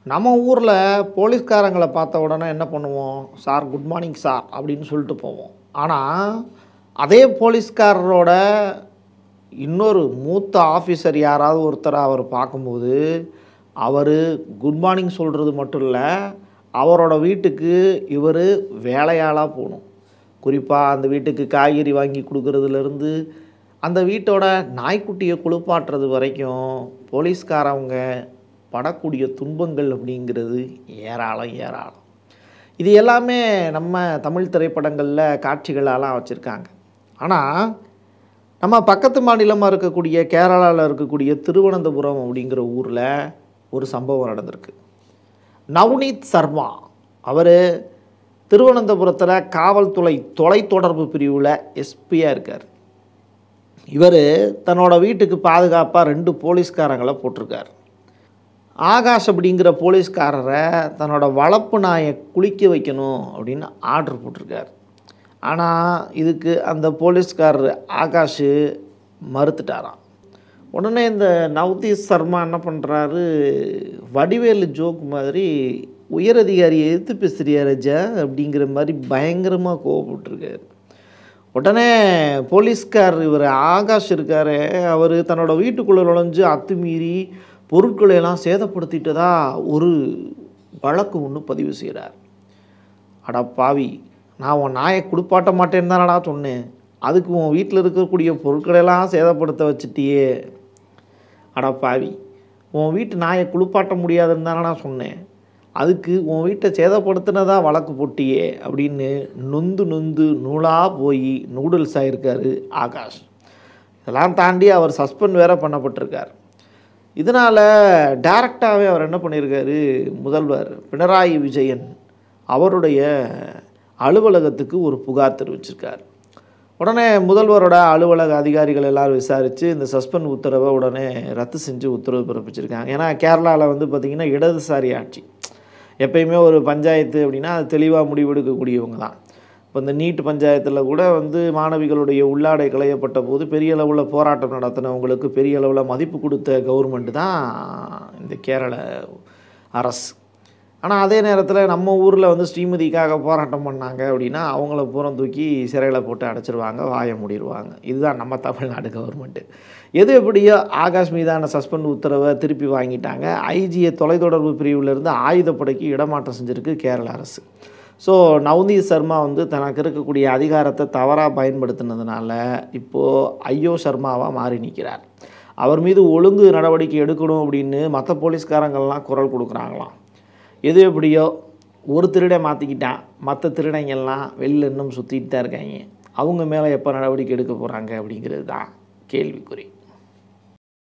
நம்ம ஊரில் போலீஸ்காரங்களை பார்த்த உடனே என்ன பண்ணுவோம் சார் குட் மார்னிங் சார் அப்படின்னு சொல்லிட்டு போவோம் ஆனால் அதே போலீஸ்காரரோட இன்னொரு மூத்த ஆஃபீஸர் யாராவது ஒருத்தரை அவர் பார்க்கும்போது அவர் குட் மார்னிங் சொல்கிறது மட்டும் இல்லை அவரோட வீட்டுக்கு இவர் வேலையாளாக போகணும் குறிப்பாக அந்த வீட்டுக்கு காய்கறி வாங்கி கொடுக்கறதுலேருந்து அந்த வீட்டோட நாய்க்குட்டியை குளிப்பாட்டுறது வரைக்கும் போலீஸ்காரவங்க படக்கூடிய துன்பங்கள் அப்படிங்கிறது ஏராளம் ஏராளம் இது எல்லாமே நம்ம தமிழ் திரைப்படங்களில் காட்சிகளெல்லாம் வச்சுருக்காங்க ஆனால் நம்ம பக்கத்து மாநிலமாக இருக்கக்கூடிய கேரளாவில் இருக்கக்கூடிய திருவனந்தபுரம் அப்படிங்கிற ஊரில் ஒரு சம்பவம் நடந்திருக்கு நவ்னீத் சர்மா அவர் திருவனந்தபுரத்தில் காவல்துறை தொலைத்தொடர்பு பிரிவில் எஸ்பியாக இருக்கார் இவர் தன்னோட வீட்டுக்கு பாதுகாப்பாக ரெண்டு போலீஸ்காரங்களை போட்டிருக்கார் ஆகாஷ் அப்படிங்கிற போலீஸ்காரரை தன்னோட வளர்ப்பு நாயை குளிக்க வைக்கணும் அப்படின்னு ஆர்டர் போட்டிருக்கார் ஆனால் இதுக்கு அந்த போலீஸ்காரர் ஆகாஷ் மறுத்துட்டாராம் உடனே இந்த நவ்தீஷ் சர்மா என்ன பண்ணுறாரு வடிவேலு ஜோக் மாதிரி உயரதிகாரியை எதிர்த்து பேசுறியா ரஜா அப்படிங்கிற மாதிரி பயங்கரமாக கோவப்பட்டிருக்காரு உடனே போலீஸ்கார் இவர் ஆகாஷ் இருக்காரு அவர் தன்னோட வீட்டுக்குள்ளே நுழைஞ்சு அத்துமீறி பொருட்களை எல்லாம் சேதப்படுத்திட்டதா ஒரு வழக்கு ஒன்று பதிவு செய்கிறார் அடா பாவி நான் உன் நாயை குளிப்பாட்ட மாட்டேன்னு தானடா சொன்னேன் அதுக்கு உன் வீட்டில் இருக்கக்கூடிய பொருட்களெல்லாம் சேதப்படுத்த வச்சிட்டியே அடா பாவி உன் வீட்டு நாயை குளிப்பாட்ட முடியாதுன்னு தானடா சொன்னேன் அதுக்கு உன் வீட்டை சேதப்படுத்தினதா வழக்கு போட்டியே அப்படின்னு நொந்து நொந்து நூலாக போய் நூடுல்ஸ் ஆகிருக்காரு ஆகாஷ் இதெல்லாம் தாண்டி அவர் சஸ்பெண்ட் வேற பண்ணப்பட்டிருக்கார் இதனால் டைரக்டாகவே அவர் என்ன பண்ணியிருக்காரு முதல்வர் பினராயி விஜயன் அவருடைய அலுவலகத்துக்கு ஒரு புகார் தெரிவிச்சிருக்கார் உடனே முதல்வரோட அலுவலக அதிகாரிகள் எல்லாரும் விசாரித்து இந்த சஸ்பெண்ட் உத்தரவை உடனே ரத்து செஞ்சு உத்தரவு பிறப்பிச்சிருக்காங்க ஏன்னா கேரளாவில் வந்து பார்த்திங்கன்னா இடதுசாரி ஆட்சி எப்பயுமே ஒரு பஞ்சாயத்து அப்படின்னா அது தெளிவாக முடிவெடுக்கக்கூடியவங்க தான் இப்போ இந்த நீட் பஞ்சாயத்தில் கூட வந்து மாணவிகளுடைய உள்ளாடை களையப்பட்ட போது பெரிய அளவில் போராட்டம் நடத்தினவங்களுக்கு பெரிய அளவில் மதிப்பு கொடுத்த கவர்மெண்ட் தான் இந்த கேரள அரசு ஆனால் அதே நேரத்தில் நம்ம ஊரில் வந்து ஸ்ரீமதிக்காக போராட்டம் பண்ணாங்க அப்படின்னா அவங்கள பூரம் தூக்கி சிறையில் போட்டு அடைச்சிருவாங்க வாய மூடிடுவாங்க இதுதான் நம்ம தமிழ்நாடு கவர்மெண்ட்டு எது எப்படியோ ஆகாஷ் மீதான சஸ்பெண்ட் உத்தரவை திருப்பி வாங்கிட்டாங்க ஐஜியை தொலைத்தொடர்பு பிரிவிலிருந்து ஆயுதப்படைக்கு இடமாற்றம் செஞ்சுருக்கு கேரள அரசு ஸோ நவ்தீப் சர்மா வந்து தனக்கு இருக்கக்கூடிய அதிகாரத்தை தவறாக பயன்படுத்தினதுனால இப்போது ஐயோ சர்மாவாக மாறி நிற்கிறார் அவர் மீது ஒழுங்கு நடவடிக்கை எடுக்கணும் அப்படின்னு மற்ற போலீஸ்காரங்கள்லாம் குரல் கொடுக்குறாங்களாம் எது எப்படியோ ஒரு திருடை மாற்றிக்கிட்டான் மற்ற திருடங்கள்லாம் வெளில இன்னும் சுற்றிட்டு தான் இருக்காங்க அவங்க மேலே எப்போ நடவடிக்கை எடுக்க போகிறாங்க அப்படிங்கிறது தான் கேள்விக்குறி